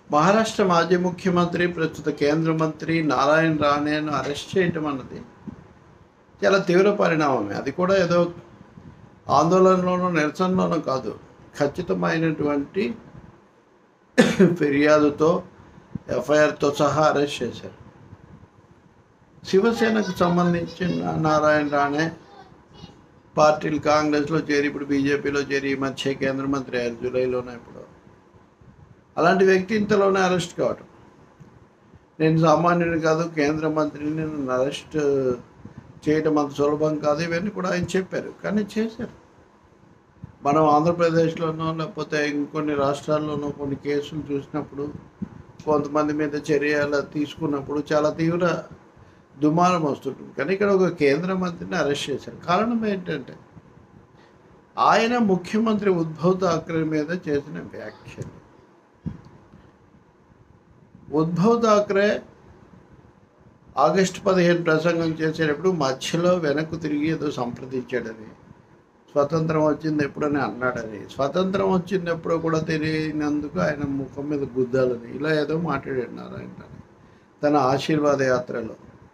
మహారాష్ట్ర మాజీ ముఖ్యమంత్రి ప్రస్తుత కేంద్ర మంత్రి నారాయణ రాణేను అరెస్ట్ చేయటం అన్నది చాలా తీవ్ర పరిణామమే అది కూడా ఏదో ఆందోళనలోనూ నిరసనలోనూ కాదు ఖచ్చితమైనటువంటి ఫిర్యాదుతో ఎఫ్ఐఆర్తో సహా అరెస్ట్ చేశారు శివసేనకు సంబంధించిన నారాయణ రాణే పార్టీలు కాంగ్రెస్లో చేరి ఇప్పుడు బీజేపీలో చేరి ఈ మధ్య కేంద్ర మంత్రి అయ్యారు జూలైలోనే ఇప్పుడు అలాంటి వ్యక్తి ఇంతలోనే అరెస్ట్ కావటం నేను సామాన్యుని కాదు కేంద్ర మంత్రిని నన్ను అరెస్ట్ చేయటం అంత సులభం కాదు ఇవన్నీ కూడా ఆయన చెప్పారు కానీ చేశారు మనం ఆంధ్రప్రదేశ్లోనో లేకపోతే ఇంకొన్ని రాష్ట్రాల్లోనో కొన్ని కేసులు చూసినప్పుడు కొంతమంది మీద చర్యలు తీసుకున్నప్పుడు చాలా తీవ్ర దుమారం వస్తుంటుంది కానీ ఇక్కడ ఒక కేంద్ర మంత్రిని అరెస్ట్ చేశారు కారణం ఏంటంటే ఆయన ముఖ్యమంత్రి ఉద్ధవ్ థాక్రే మీద చేసిన వ్యాఖ్యలు ఉద్ధవ్ థాక్రే ఆగస్టు పదిహేను ప్రసంగం చేసేటప్పుడు మధ్యలో వెనక్కు తిరిగి ఏదో సంప్రదించాడని స్వతంత్రం వచ్చింది ఎప్పుడని అన్నాడని స్వతంత్రం వచ్చింది ఎప్పుడో కూడా తెలియనందుకు ఆయన ముఖం మీద గుద్దాలని ఇలా ఏదో మాట్లాడాడు నారాయణ తన ఆశీర్వాద యాత్రలో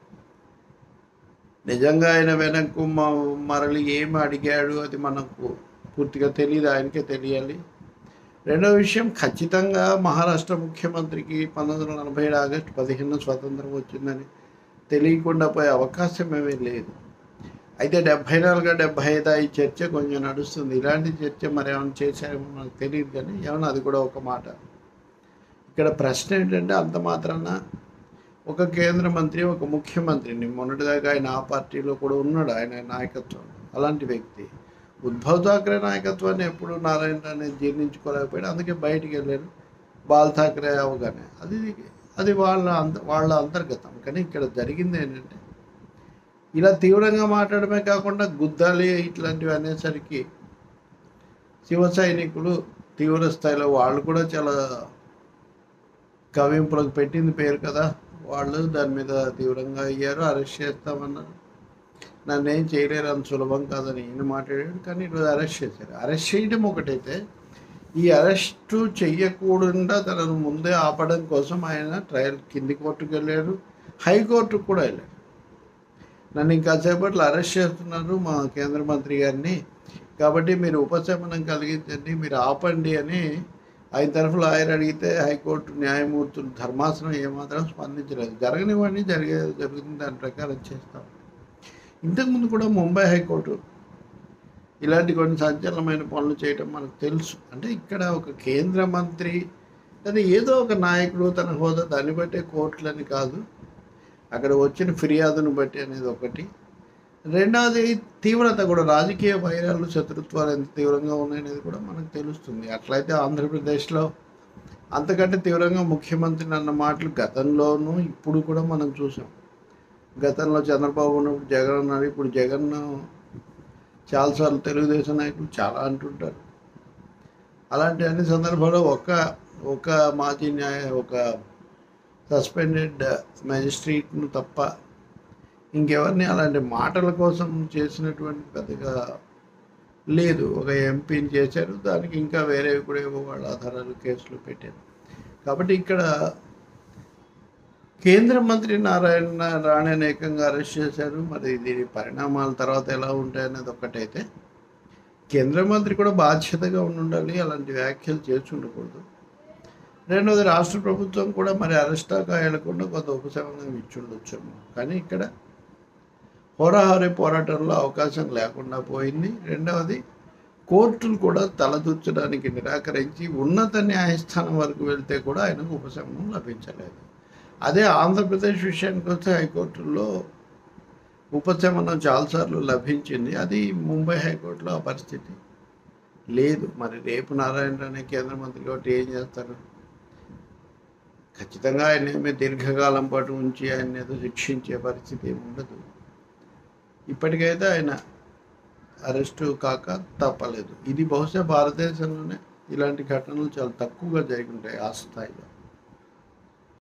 నిజంగా ఆయన వెనక్కు మ- మరలి ఏం అడిగాడు అది మనకు పూర్తిగా తెలియదు ఆయనకే తెలియాలి రెండో విషయం ఖచ్చితంగా మహారాష్ట్ర ముఖ్యమంత్రికి పంతొమ్మిది వందల నలభై ఏడు ఆగస్టు పదిహేను స్వాతంత్రం వచ్చిందని తెలియకుండా పోయే అవకాశం ఏమీ లేదు అయితే డెబ్భై నాలుగు డెబ్భై ఐదు ఈ చర్చ కొంచెం నడుస్తుంది ఇలాంటి చర్చ మరి ఏమైనా చేశారేమో నాకు తెలియదు కానీ ఏమన్నా అది కూడా ఒక మాట ఇక్కడ ప్రశ్న ఏంటంటే అంత మాత్రాన ఒక కేంద్ర మంత్రి ఒక ముఖ్యమంత్రిని మొన్నటిదాకా ఆయన ఆ పార్టీలో కూడా ఉన్నాడు ఆయన నాయకత్వం అలాంటి వ్యక్తి ఉద్ధవ్ థాక్రే నాయకత్వాన్ని ఎప్పుడు నారాయణ రాణే జీర్ణించుకోలేకపోయాడు అందుకే బయటికి వెళ్ళారు బాల్ ఠాక్రే అవగానే అది అది వాళ్ళ అంత వాళ్ళ అంతర్గతం కానీ ఇక్కడ జరిగింది ఏంటంటే ఇలా తీవ్రంగా మాట్లాడమే కాకుండా గుద్దాలి ఇట్లాంటివి అనేసరికి శివ సైనికులు తీవ్ర స్థాయిలో వాళ్ళు కూడా చాలా కవింపులకు పెట్టింది పేరు కదా వాళ్ళు దాని మీద తీవ్రంగా అయ్యారు అరెస్ట్ చేస్తామన్నారు నన్ను ఏం చేయలేరు అంత సులభం కాదని ఈయన మాట్లాడాడు కానీ ఈరోజు అరెస్ట్ చేశారు అరెస్ట్ చేయడం ఒకటైతే ఈ అరెస్టు చెయ్యకుండా తనను ముందే ఆపడం కోసం ఆయన ట్రయల్ కింది కోర్టుకు వెళ్ళారు హైకోర్టుకు కూడా వెళ్ళారు నన్ను ఇంకా సేపట్లో అరెస్ట్ చేస్తున్నారు మా కేంద్ర మంత్రి గారిని కాబట్టి మీరు ఉపశమనం కలిగించండి మీరు ఆపండి అని ఆయన తరఫున ఆయన అడిగితే హైకోర్టు న్యాయమూర్తులు ధర్మాసనం ఏమాత్రం స్పందించలేదు జరగనివ్వండి జరిగే జరుగుతుంది దాని ప్రకారం చేస్తాం ఇంతకుముందు కూడా ముంబై హైకోర్టు ఇలాంటి కొన్ని సంచలనమైన పనులు చేయటం మనకు తెలుసు అంటే ఇక్కడ ఒక కేంద్ర మంత్రి లేదా ఏదో ఒక నాయకుడు తన హోదా దాన్ని బట్టే కోర్టులని కాదు అక్కడ వచ్చిన ఫిర్యాదును బట్టి అనేది ఒకటి రెండవది తీవ్రత కూడా రాజకీయ వైరాలు శత్రుత్వాలు ఎంత తీవ్రంగా ఉన్నాయనేది కూడా మనకు తెలుస్తుంది అట్లయితే ఆంధ్రప్రదేశ్లో అంతకంటే తీవ్రంగా ముఖ్యమంత్రి అన్న మాటలు గతంలోనూ ఇప్పుడు కూడా మనం చూసాం గతంలో చంద్రబాబు ఉన్నప్పుడు జగన్ అన్నారు ఇప్పుడు జగన్ చాలాసార్లు తెలుగుదేశం నాయకులు చాలా అంటుంటారు అలాంటి అన్ని సందర్భాల్లో ఒక ఒక మాజీ న్యాయ ఒక సస్పెండెడ్ మెజిస్ట్రేట్ను తప్ప ఇంకెవరిని అలాంటి మాటల కోసం చేసినటువంటి పెద్దగా లేదు ఒక ఎంపీని చేశారు దానికి ఇంకా వేరే కూడా ఏవో వాళ్ళ ఆధారాలు కేసులు పెట్టారు కాబట్టి ఇక్కడ కేంద్ర మంత్రి నారాయణ రాణేని ఏకంగా అరెస్ట్ చేశారు మరి దీని పరిణామాల తర్వాత ఎలా ఉంటాయనేది ఒక్కటైతే కేంద్ర మంత్రి కూడా బాధ్యతగా ఉండి ఉండాలి అలాంటి వ్యాఖ్యలు చేసి ఉండకూడదు రెండవది రాష్ట్ర ప్రభుత్వం కూడా మరి అరెస్ట్ దాకా వెళ్లకుండా కొంత ఉపశమనం ఇచ్చి ఉండొచ్చేమో కానీ ఇక్కడ హోరాహోరీ పోరాటంలో అవకాశం లేకుండా పోయింది రెండవది కోర్టులు కూడా తలదూర్చడానికి నిరాకరించి ఉన్నత న్యాయస్థానం వరకు వెళ్తే కూడా ఆయనకు ఉపశమనం లభించలేదు అదే ఆంధ్రప్రదేశ్ విషయానికి వస్తే హైకోర్టుల్లో ఉపశమనం చాలాసార్లు లభించింది అది ముంబై హైకోర్టులో ఆ పరిస్థితి లేదు మరి రేపు నారాయణ అనే కేంద్ర మంత్రి కాబట్టి ఏం చేస్తారు ఖచ్చితంగా ఆయన ఏమీ దీర్ఘకాలం పాటు ఉంచి ఆయన ఏదో శిక్షించే పరిస్థితి ఏమి ఉండదు ఇప్పటికైతే ఆయన అరెస్టు కాక తప్పలేదు ఇది బహుశా భారతదేశంలోనే ఇలాంటి ఘటనలు చాలా తక్కువగా జరిగి ఉంటాయి ఆ స్థాయిలో